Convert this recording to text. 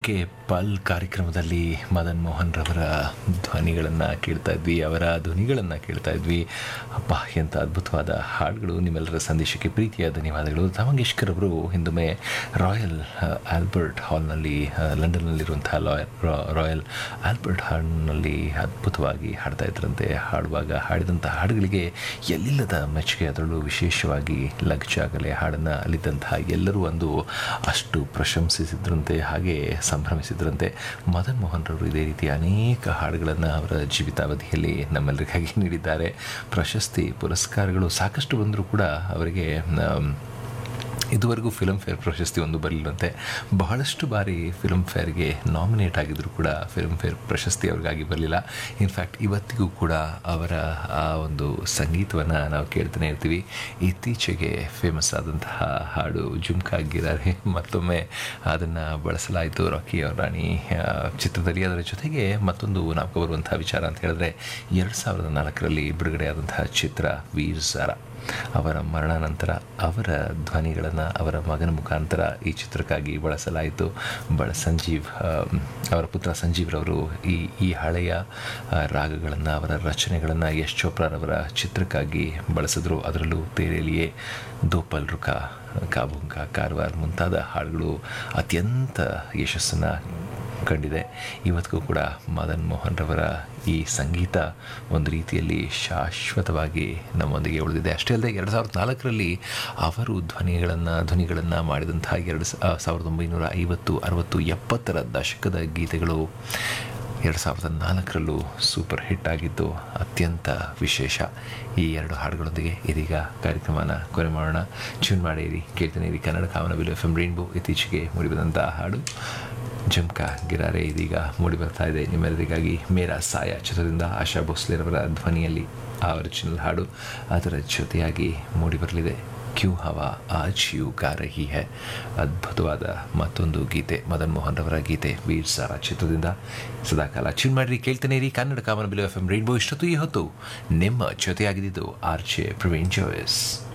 K ಪಲ್ ಕಾರ್ಯಕ್ರಮದಲ್ಲಿ ಮದನ್ ಮೋಹನ್ ರವರ ಧ್ವನಿಗಳನ್ನು ಕೇಳ್ತಾ ಇದ್ವಿ ಅವರ ಧ್ವನಿಗಳನ್ನು ಕೇಳ್ತಾ ಇದ್ವಿ ಅಪ್ಪ ಎಂಥ ಅದ್ಭುತವಾದ ಹಾಡುಗಳು ನಿಮ್ಮೆಲ್ಲರ ಸಂದೇಶಕ್ಕೆ ಪ್ರೀತಿಯ ಧನ್ಯವಾದಗಳು ಧಮಂಗೇಶ್ಕರ್ ಅವರು ಹಿಂದೊಮ್ಮೆ ರಾಯಲ್ ಆಲ್ಬರ್ಟ್ ಹಾಲ್ನಲ್ಲಿ ಲಂಡನ್ನಲ್ಲಿರುವಂತಹ ಲಾಯಲ್ ರಾಯಲ್ ಆಲ್ಬರ್ಟ್ ಹಾಲ್ನಲ್ಲಿ ಅದ್ಭುತವಾಗಿ ಹಾಡ್ತಾ ಇದ್ರಂತೆ ಹಾಡುವಾಗ ಹಾಡಿದಂಥ ಹಾಡುಗಳಿಗೆ ಎಲ್ಲಿಲ್ಲದ ಮೆಚ್ಚುಗೆ ಅದರಲ್ಲೂ ವಿಶೇಷವಾಗಿ ಲಗ್ಜಾಗಲೆ ಹಾಡನ್ನು ಅಲ್ಲಿದ್ದಂತಹ ಎಲ್ಲರೂ ಒಂದು ಅಷ್ಟು ಪ್ರಶಂಸಿಸಿದ್ರಂತೆ ಹಾಗೆ ಸಂಭ್ರಮಿಸಿದ್ರಂತೆ ಮದನ್ ಮೋಹನ್ ರವರು ಇದೇ ರೀತಿ ಅನೇಕ ಹಾಡುಗಳನ್ನು ಅವರ ಜೀವಿತಾವಧಿಯಲ್ಲಿ ನಮ್ಮೆಲ್ಲರಿಗಾಗಿ ನೀಡಿದ್ದಾರೆ ಪ್ರಶಸ್ತಿ ಪುರಸ್ಕಾರಗಳು ಸಾಕಷ್ಟು ಬಂದರೂ ಕೂಡ ಅವರಿಗೆ ಆಮ್, ಇದುವರೆಗೂ ಫಿಲ್ಮ್ ಫೇರ್ ಪ್ರಶಸ್ತಿ ಒಂದು ಬರಲಿಲ್ಲಂತೆ ಬಹಳಷ್ಟು ಬಾರಿ ಫಿಲ್ಮ್ ಫೇರ್ಗೆ ನಾಮಿನೇಟ್ ಆಗಿದ್ದರೂ ಕೂಡ ಫಿಲ್ಮ್ ಫೇರ್ ಪ್ರಶಸ್ತಿ ಅವ್ರಿಗಾಗಿ ಬರಲಿಲ್ಲ ಇನ್ಫ್ಯಾಕ್ಟ್ ಇವತ್ತಿಗೂ ಕೂಡ ಅವರ ಆ ಒಂದು ಸಂಗೀತವನ್ನು ನಾವು ಕೇಳ್ತಾನೆ ಇರ್ತೀವಿ ಇತ್ತೀಚೆಗೆ ಫೇಮಸ್ ಆದಂತಹ ಹಾಡು ಜುಮ್ಕಾ ಗಿರಾರೆ ಮತ್ತೊಮ್ಮೆ ಅದನ್ನು ಬಳಸಲಾಯಿತು ರಾಕಿ ಅವರ ರಾಣಿ ಆ, ಚಿತ್ರದಲ್ಲಿ ಅದರ ಜೊತೆಗೆ ಮತ್ತೊಂದು ನಾಲ್ಕು ಬರುವಂತಹ ವಿಚಾರ ಅಂತ ಹೇಳಿದ್ರೆ ಎರಡು ಸಾವಿರದ ನಾಲ್ಕರಲ್ಲಿ ಬಿಡುಗಡೆಯಾದಂತಹ ಚಿತ್ರ ವೀರ್ ಝಾರಾ ಅವರ ಮರಣಾನಂತರ ಅವರ ಧ್ವನಿಗಳನ್ನು ಅವರ ಮಗನ ಮುಖಾಂತರ ಈ ಚಿತ್ರಕ್ಕಾಗಿ ಬಳಸಲಾಯಿತು ಬಳ ಸಂಜೀವ್ ಆ, ಅವರ ಪುತ್ರ ಸಂಜೀವ್ರವರು ಈ ಈ ಹಳೆಯ ರಾಗಗಳನ್ನು ಅವರ ರಚನೆಗಳನ್ನು ಯಶ್ ಚೋಪ್ರಾರವರ ಚಿತ್ರಕ್ಕಾಗಿ ಬಳಸಿದ್ರು ಅದರಲ್ಲೂ ತೇರೇಲಿಯೇ ದೋಪಲ್ ರುಕ ಕಾಬುಂಕ ಕಾರ್ವಾರ್ ಮುಂತಾದ ಹಾಡುಗಳು ಅತ್ಯಂತ ಯಶಸ್ಸನ್ನು ಕಂಡಿದೆ ಇವತ್ತಿಗೂ ಕೂಡ ಮದನ್ ಮೋಹನ್ ರವರ ಈ ಸಂಗೀತ ಒಂದು ರೀತಿಯಲ್ಲಿ ಶಾಶ್ವತವಾಗಿ ನಮ್ಮೊಂದಿಗೆ ಉಳಿದಿದೆ ಅಷ್ಟೇ ಅಲ್ಲದೆ ಎರಡು ಸಾವಿರದ ನಾಲ್ಕರಲ್ಲಿ ಅವರು ಧ್ವನಿಗಳನ್ನು ಧ್ವನಿಗಳನ್ನು ಮಾಡಿದಂತಹ ಎರಡು ಸ- ಸಾವಿರದ ಒಂಬೈನೂರ ಐವತ್ತು ಅರವತ್ತು ಎಪ್ಪತ್ತರ ದಶಕದ ಗೀತೆಗಳು ಎರಡು ಸಾವಿರದ ನಾಲ್ಕರಲ್ಲೂ ಸೂಪರ್ ಹಿಟ್ ಆಗಿದ್ದು ಅತ್ಯಂತ ವಿಶೇಷ ಈ ಎರಡು ಹಾಡುಗಳೊಂದಿಗೆ ಇದೀಗ ಕಾರ್ಯಕ್ರಮನ ಕೊನೆ ಮಾಡೋಣ ಟ್ಯೂನ್ ಮಾಡಿರಿ ಕೇಳ್ತಾನೆ ಇರಿ ಕನ್ನಡ ಕಾಮನಬಿಲು ಎಫ್ ಎಂ ರೈನ್ಬೋ ಇತ್ತೀಚೆಗೆ ಮೂಡಿಬಂದಂಥ ಹಾಡು ಜಮ್ಕಾ ಗಿರಾರೆ ಇದೀಗ ಮೂಡಿ ಬರ್ತಾ ಇದೆ ನಿಮ್ಮೆಲ್ಲರಿಗಾಗಿ ಮೇರಾ ಸಾಯ ಚಿತ್ರದಿಂದ ಆಶಾ ಭೋಸ್ಲೆರವರ ಧ್ವನಿಯಲ್ಲಿ ಆ ಒರಿಜಿನಲ್ ಹಾಡು ಅದರ ಜೊತೆಯಾಗಿ ಮೂಡಿ ಬರಲಿದೆ ಕ್ಯೂ ಹವಾ ಆಜ್ ಯು ಗಾ ರಹಿ ಹೈ ಅದ್ಭುತವಾದ ಮತ್ತೊಂದು ಗೀತೆ ಮದನ್ ಮೋಹನ್ ರವರ ಗೀತೆ ವೀರ್ ಸಾರಾ ಚಿತ್ರದಿಂದ ಸದಾಕಾಲ ಚಿನ್ ಮಾಡಿರಿ ಕೇಳ್ತಾನೆ ಇರಿ ಕನ್ನಡ ಕಾಮನ ಬಿಲು ಎಫ್ ಎಂ ರೈನ್ಬೋ ಇಷ್ಟೊತ್ತು ಈ ಹೊತ್ತು ನಿಮ್ಮ ಜೊತೆಯಾಗಿದ್ದು ಆರ್ ಜೆ ಪ್ರವೀಣ್ ಜೋಯಸ್